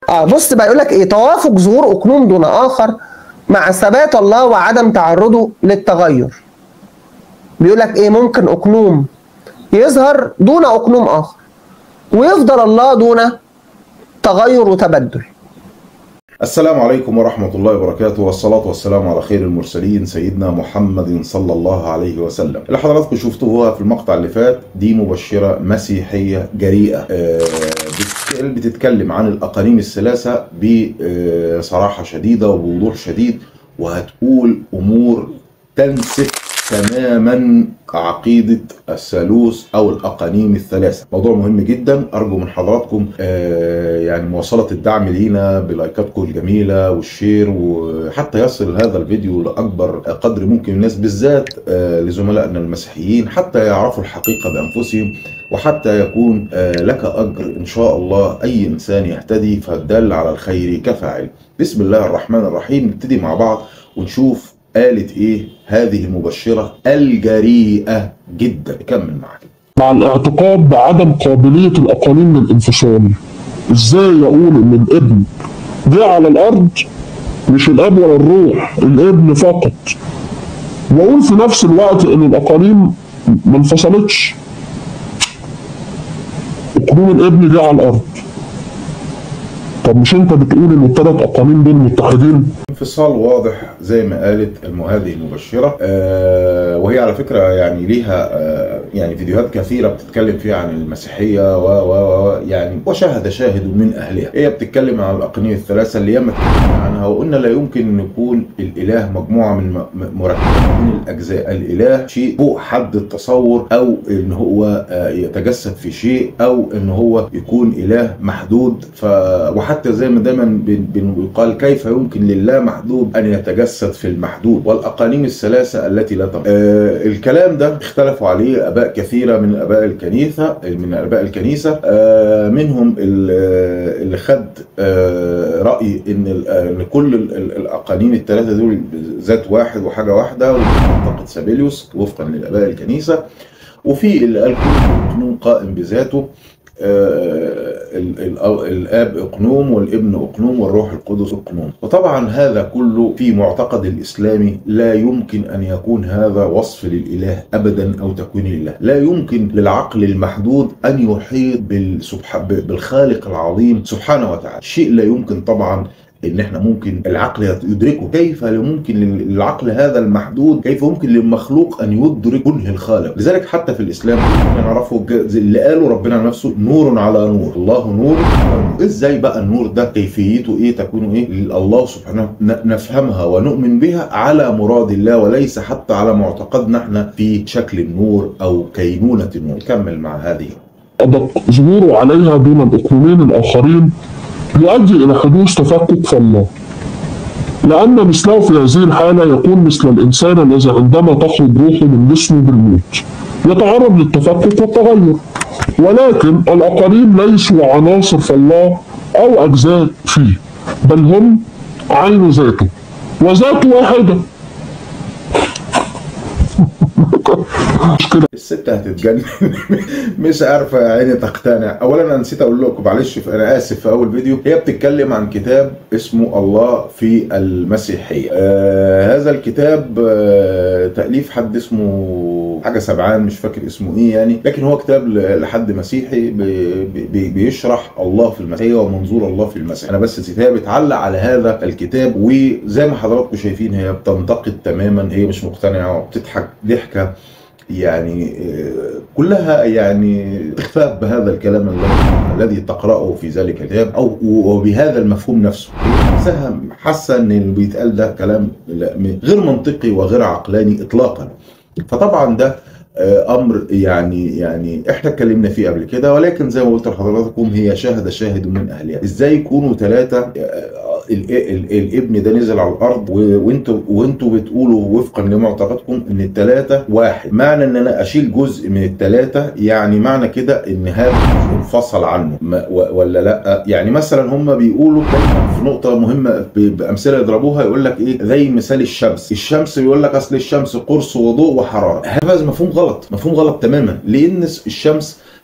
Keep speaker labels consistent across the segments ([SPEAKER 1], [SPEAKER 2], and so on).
[SPEAKER 1] اه بص بقى يقول لك ايه توافق ظهور اقنوم دون اخر مع ثبات الله وعدم تعرضه للتغير بيقول لك ايه ممكن اقنوم يظهر دون اقنوم اخر ويفضل الله دون تغير وتبدل
[SPEAKER 2] السلام عليكم ورحمة الله وبركاته والصلاة والسلام على خير المرسلين سيدنا محمد صلى الله عليه وسلم اللي حضراتكم شفتوها في المقطع اللي فات دي مبشرة مسيحية جريئة آه، بت- بتتكلم عن الأقانيم الثلاثة بصراحة شديدة وبوضوح شديد وهتقول أمور تنسف تماما عقيدة الثالوث أو الأقانيم الثلاثة موضوع مهم جدا أرجو من حضراتكم آه، يعني مواصلة الدعم لينا بلايكاتكم الجميلة والشير وحتى يصل هذا الفيديو لأكبر قدر ممكن من الناس بالذات آه، لزملائنا المسيحيين حتى يعرفوا الحقيقة بأنفسهم وحتى يكون آه، لك أجر إن شاء الله أي إنسان يهتدي فالدال على الخير كفاعل بسم الله الرحمن الرحيم نبتدي مع بعض ونشوف قالت ايه هذه المبشرة الجريئة جدا كمل معاك
[SPEAKER 3] مع الاعتقاد بعدم قابلية الأقانيم للانفصال إزاي يقول إن الابن جه على الأرض مش الأب ولا الروح الابن فقط وأقول في نفس الوقت إن الأقانيم ما انفصلتش أقنوم الابن جه على الأرض طب مش أنت بتقول إن التلات أقانيم دول متحدين
[SPEAKER 2] انفصال واضح زي ما قالت الم- هذه المبشرة آه وهي على فكرة يعني ليها آه يعني فيديوهات كثيرة بتتكلم فيها عن المسيحية و و و يعني وشاهد شاهد من أهلها هي بتتكلم عن الأقانيم الثلاثة اللي ياما اتكلمنا عنها وقلنا لا يمكن أن يكون الإله مجموعة من م- م- مركبة من الأجزاء الإله شيء فوق حد التصور أو أن هو آه يتجسد في شيء أو أن هو يكون إله محدود ف وحتى زي ما دايما بن- بنقال كيف يمكن لله محدود ان يتجسد في المحدود والاقانيم الثلاثه التي لا تنقضي. آه الكلام ده اختلفوا عليه اباء كثيره من اباء الكنيسه من اباء الكنيسه آه منهم ال- آه، اللي خد آه راي ان ال- آه، ان كل ال- ال- الاقانيم الثلاثه دول ذات واحد وحاجه واحده ومعتقد سابيليوس وفقا للاباء الكنيسه وفي اللي قال كل قانون قائم بذاته آه، ال- ال- الاب اقنوم والابن اقنوم والروح القدس اقنوم وطبعا هذا كله في معتقد الاسلامي لا يمكن ان يكون هذا وصف للاله ابدا او تكوين لله لا يمكن للعقل المحدود ان يحيط بالسبح... بالخالق العظيم سبحانه وتعالى شيء لا يمكن طبعا ان احنا ممكن العقل يدركه كيف يمكن للعقل هذا المحدود كيف يمكن للمخلوق ان يدرك كنه الخالق لذلك حتى في الاسلام احنا نعرفه ج- زي اللي قاله ربنا عن نفسه نور على نور الله نور على نور. ازاي بقى النور ده كيفيته ايه تكونه ايه الله سبحانه ن- نفهمها ونؤمن بها على مراد الله وليس حتى على معتقدنا احنا في شكل النور او كينونة النور كمل مع هذه
[SPEAKER 3] أدق ظهوره عليها دون الأقنومين الآخرين يؤدي إلى حدوث تفكك في الله لأن مثله في هذه الحالة يكون مثل الإنسان الذي عندما تخرج روحه من جسمه بالموت يتعرض للتفكك والتغير ولكن الأقانيم ليسوا عناصر في الله أو أجزاء فيه بل هم عين ذاته وذاته واحدة مش كده
[SPEAKER 2] الست هتتجنن مش عارفه يا عيني تقتنع اولا انا نسيت اقول لكم معلش انا اسف في اول فيديو هي بتتكلم عن كتاب اسمه الله في المسيحيه آه هذا الكتاب آه تاليف حد اسمه حاجه سبعان مش فاكر اسمه ايه يعني لكن هو كتاب ل- لحد مسيحي بي بي بيشرح الله في المسيحيه ومنظور الله في المسيحيه انا بس نسيت هي بتعلق على هذا الكتاب وزي ما حضراتكم شايفين هي بتنتقد تماما هي مش مقتنعه وبتضحك ضحكه يعني آه، كلها يعني اخفاء بهذا الكلام الذي- الذي تقراه في ذلك الكتاب او وبهذا المفهوم نفسه نفسها حاسه ان اللي بيتقال ده كلام لا- م- غير منطقي وغير عقلاني اطلاقا فطبعا ده آه، امر يعني يعني احنا اتكلمنا فيه قبل كده ولكن زي ما قلت لحضراتكم هي شاهد شاهد من اهلها ازاي يكونوا ثلاثه الابن ده نزل على الارض و- وانتوا وانتوا بتقولوا وفقا لمعتقدكم ان الثلاثه واحد معنى ان انا اشيل جزء من الثلاثه يعني معنى كده ان هذا الجزء انفصل عنه ما- و- ولا لا يعني مثلا هم بيقولوا دايما في نقطه مهمه ب- بامثله يضربوها يقول لك ايه زي مثال الشمس الشمس بيقول لك اصل الشمس قرص وضوء وحراره هذا مفهوم غلط مفهوم غلط تماما لان الشمس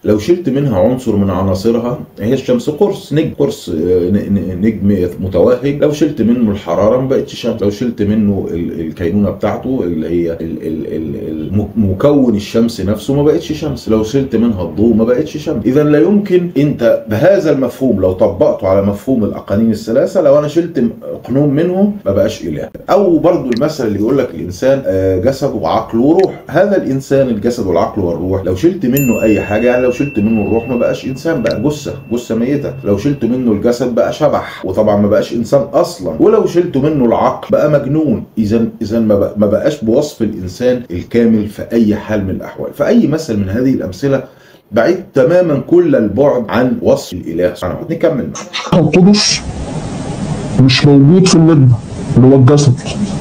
[SPEAKER 2] لو شلت منها عنصر من عناصرها هي الشمس قرص نجم قرص آه، ن- ن- نجم متوهج لو شلت منه الحراره ما بقتش شمس لو شلت منه ال- الكينونه بتاعته اللي هي ال- ال- ال- الم- مكون الشمس نفسه ما بقتش شمس لو شلت منها الضوء ما بقتش شمس اذا لا يمكن انت بهذا المفهوم لو طبقته على مفهوم الاقانيم الثلاثه لو انا شلت م- قانون منهم ما بقاش اله او برضو المثل اللي يقول لك الانسان آه، جسد وعقل وروح هذا الانسان الجسد والعقل والروح لو شلت منه اي حاجه يعني لو شلت منه الروح ما بقاش انسان بقى جثه جثه ميته لو شلت منه الجسد بقى شبح وطبعا ما بقاش انسان اصلا ولو شلت منه العقل بقى مجنون اذا اذا ما بق- ما بقاش بوصف الانسان الكامل في اي حال من الاحوال فاي مثل من هذه الامثله بعيد تماما كل البعد عن وصف الاله سبحانه وتعالى نكمل
[SPEAKER 3] القدس مش موجود في النجم اللي هو الجسد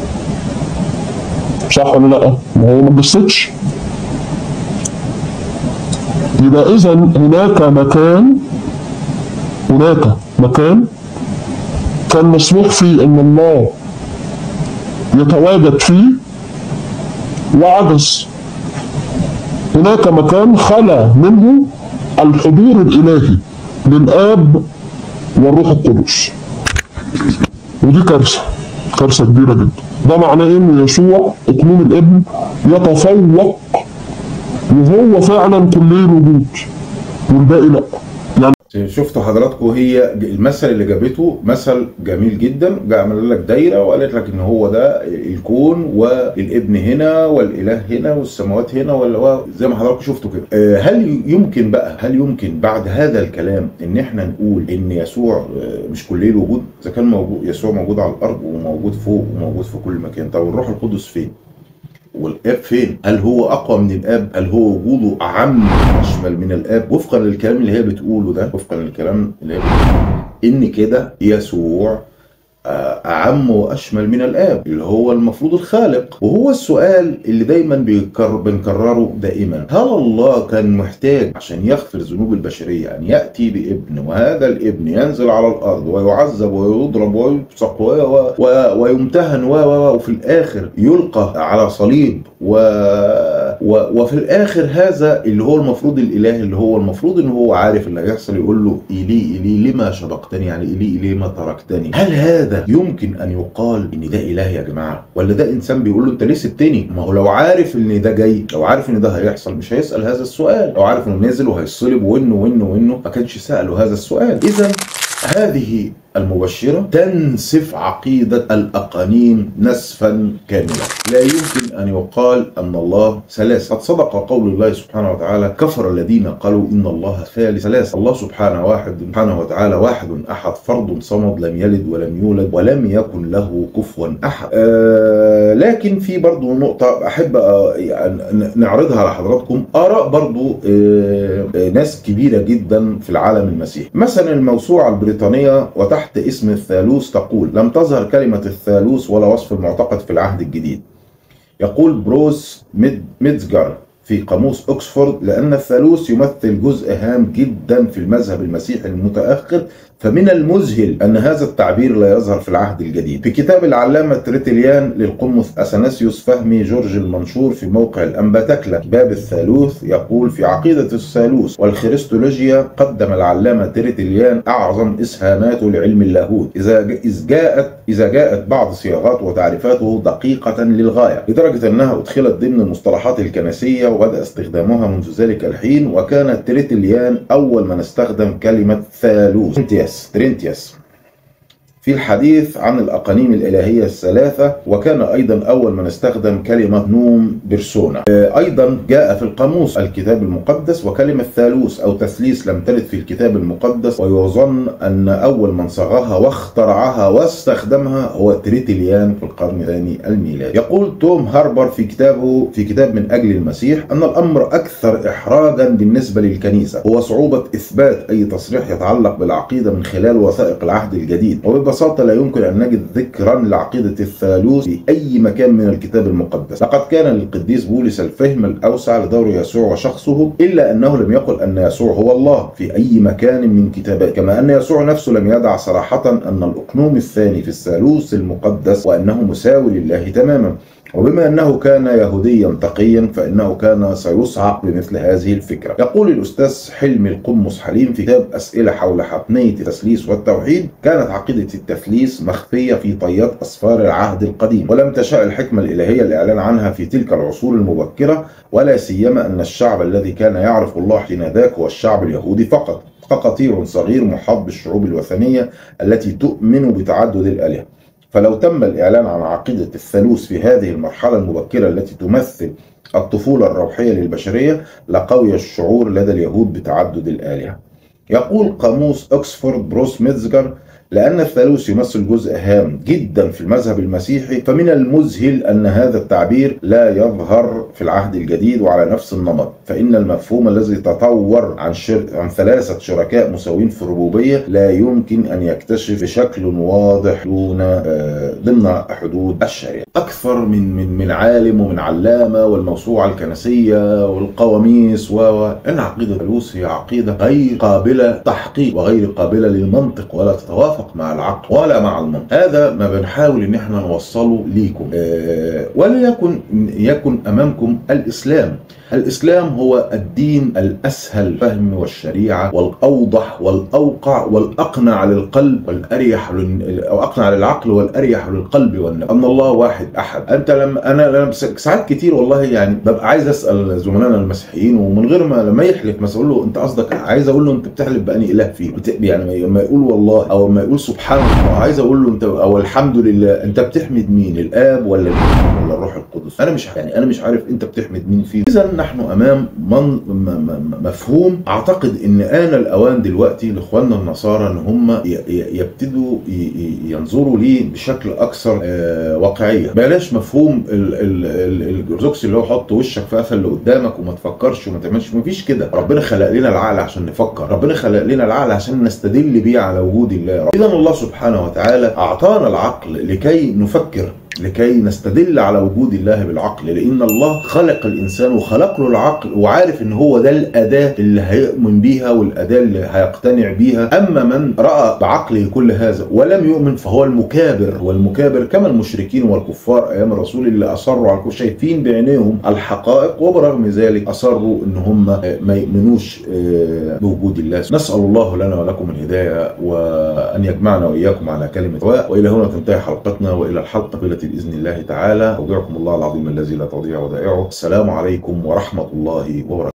[SPEAKER 3] صح ولا لا؟ ما هو ما اتجسدش يبقى اذا هناك مكان هناك مكان كان مسموح فيه ان الله يتواجد فيه وعجز هناك مكان خلا منه الحضور الالهي للاب والروح القدس ودي كارثه كارثه كبيره جدا ده معناه ان يسوع اقليم الابن يتفوق وهو فعلا كلي الوجود والباقي لا يعني
[SPEAKER 2] شفتوا حضراتكم هي المثل اللي جابته مثل جميل جدا جاء عمل لك دايره وقالت لك ان هو ده الكون والابن هنا والاله هنا والسماوات هنا ولا هو زي ما حضراتكم شفتوا كده آه، هل يمكن بقى هل يمكن بعد هذا الكلام ان احنا نقول ان يسوع آه، مش كلي الوجود اذا كان موجود يسوع موجود على الارض وموجود فوق وموجود في كل مكان طب الروح القدس فين والاب فين؟ هل هو اقوى من الاب؟ هل هو وجوده اعم اشمل من الاب؟ وفقا للكلام اللي هي بتقوله ده وفقا للكلام اللي هي بتقوله ان كده يسوع آه، اعم واشمل من الاب اللي هو المفروض الخالق وهو السؤال اللي دايما بيكرر بنكرره دائما هل الله كان محتاج عشان يغفر ذنوب البشريه ان ياتي بابن وهذا الابن ينزل على الارض ويعذب ويضرب ويبصق و- و- و- ويمتهن و- و- وفي الاخر يلقى على صليب و... و... وفي الاخر هذا اللي هو المفروض الاله اللي هو المفروض ان هو عارف اللي هيحصل يقول له ايلي ايلي لما شبقتني يعني ايلي ايلي ما تركتني هل هذا يمكن ان يقال ان ده اله يا جماعه ولا ده انسان بيقول له انت ليه سبتني ما هو لو عارف ان ده جاي لو عارف ان ده هيحصل مش هيسال هذا السؤال لو عارف انه نازل وهيصلب وانه وانه وانه ما كانش ساله هذا السؤال اذا هذه المبشرة تنسف عقيدة الأقانيم نسفا كاملا لا يمكن أن يقال أن الله ثلاث قد صدق قول الله سبحانه وتعالى كفر الذين قالوا إن الله ثالث ثلاث الله سبحانه واحد سبحانه وتعالى واحد أحد فرد صمد لم يلد ولم يولد ولم يكن له كفوا أحد آه لكن في برضو نقطة أحب آه يعني نعرضها على حضراتكم آراء برضو آه آه ناس كبيرة جدا في العالم المسيحي مثلا الموسوعة البريطانية وتحت اسم الثالوث تقول لم تظهر كلمة الثالوث ولا وصف المعتقد في العهد الجديد يقول بروس ميد ميدزجر في قاموس اوكسفورد لان الثالوث يمثل جزء هام جدا في المذهب المسيحي المتاخر فمن المذهل ان هذا التعبير لا يظهر في العهد الجديد. في كتاب العلامه تريتليان للقمص اثناسيوس فهمي جورج المنشور في موقع الانبا تكلا باب الثالوث يقول في عقيده الثالوث والخريستولوجيا قدم العلامه تريتليان اعظم اسهاماته لعلم اللاهوت اذا اذ جاءت اذا جاءت بعض صياغات وتعريفاته دقيقه للغايه لدرجه انها ادخلت ضمن المصطلحات الكنسيه وبدا استخدامها منذ ذلك الحين وكان تريتليان اول من استخدم كلمه ثالوث ترينتياس ترينتياس في الحديث عن الأقانيم الإلهية الثلاثة وكان أيضا أول من استخدم كلمة نوم بيرسونا أيضا جاء في القاموس الكتاب المقدس وكلمة ثالوث أو تثليث لم ترد في الكتاب المقدس ويظن أن أول من صاغها واخترعها واستخدمها هو تريتليان في القرن الثاني الميلادي يقول توم هاربر في كتابه في كتاب من أجل المسيح أن الأمر أكثر إحراجا بالنسبة للكنيسة هو صعوبة إثبات أي تصريح يتعلق بالعقيدة من خلال وثائق العهد الجديد وببساطة لا يمكن أن نجد ذكرا لعقيدة الثالوث في أي مكان من الكتاب المقدس لقد كان للقديس بولس الفهم الأوسع لدور يسوع وشخصه إلا أنه لم يقل أن يسوع هو الله في أي مكان من كتاباته كما أن يسوع نفسه لم يدع صراحة أن الأقنوم الثاني في الثالوث المقدس وأنه مساوي لله تماما وبما أنه كان يهوديا تقيا فإنه كان سيصعق بمثل هذه الفكرة يقول الأستاذ حلمي القمص حليم في كتاب أسئلة حول حتمية التثليث والتوحيد كانت عقيدة التثليث مخفية في طيات أسفار العهد القديم ولم تشاء الحكمة الإلهية الإعلان عنها في تلك العصور المبكرة ولا سيما أن الشعب الذي كان يعرف الله حينذاك هو الشعب اليهودي فقط كقطير صغير محاط بالشعوب الوثنية التي تؤمن بتعدد الآلهة فلو تم الإعلان عن عقيدة الثالوث في هذه المرحلة المبكرة التي تمثل الطفولة الروحية للبشرية لقوي الشعور لدى اليهود بتعدد الآلهة يقول قاموس أكسفورد بروس ميتزجر لأن الثالوث يمثل جزء هام جدا في المذهب المسيحي فمن المذهل أن هذا التعبير لا يظهر في العهد الجديد وعلى نفس النمط فإن المفهوم الذي تطور عن, شر... عن ثلاثة شركاء مساوين في الربوبية لا يمكن أن يكتشف بشكل واضح دون آه، ضمن حدود الشريعة أكثر من من من عالم ومن علامة والموسوعة الكنسية والقواميس و أن عقيدة الثالوث هي عقيدة غير قابلة تحقيق وغير قابلة للمنطق ولا تتوافق مع العقل ولا مع المنطق هذا ما بنحاول ان احنا نوصله ليكم آه وليكن يكن امامكم الاسلام الاسلام هو الدين الاسهل فهم والشريعه والاوضح والاوقع والاقنع للقلب والاريح لل... او اقنع للعقل والاريح للقلب والنفس ان الله واحد احد انت لما انا لما ساعات كتير والله يعني ببقى عايز اسال زملائنا المسيحيين ومن غير ما لما يحلف مثلا اقول له انت قصدك عايز اقول له انت بتحلف باني اله فيه بت... يعني لما يقول والله او لما يقول سبحان الله عايز اقول له انت او الحمد لله انت بتحمد مين الاب ولا الابن ولا الروح القدس انا مش يعني انا مش عارف انت بتحمد مين فيه اذا نحن امام من مفهوم اعتقد ان ان الاوان دلوقتي لاخواننا النصارى ان هم يبتدوا ينظروا ليه بشكل اكثر واقعيه بلاش مفهوم الارثوذكسي اللي هو حط وشك في قفل اللي قدامك وما تفكرش وما تعملش مفيش كده ربنا خلق لنا العقل عشان نفكر ربنا خلق لنا العقل عشان نستدل بيه على وجود الله اذا الله سبحانه وتعالى اعطانا العقل لكي نفكر لكي نستدل على وجود الله بالعقل لان الله خلق الانسان وخلق له العقل وعارف ان هو ده الاداه اللي هيؤمن بيها والاداه اللي هيقتنع بيها اما من راى بعقله كل هذا ولم يؤمن فهو المكابر والمكابر كما المشركين والكفار ايام الرسول اللي اصروا على كل شايفين بعينيهم الحقائق وبرغم ذلك اصروا ان هم ما يؤمنوش بوجود الله نسال الله لنا ولكم الهدايه وان يجمعنا واياكم على كلمه سواء والى هنا تنتهي حلقتنا والى الحلقه التي باذن الله تعالى اودعكم الله العظيم الذي لا تضيع ودائعه السلام عليكم ورحمه الله وبركاته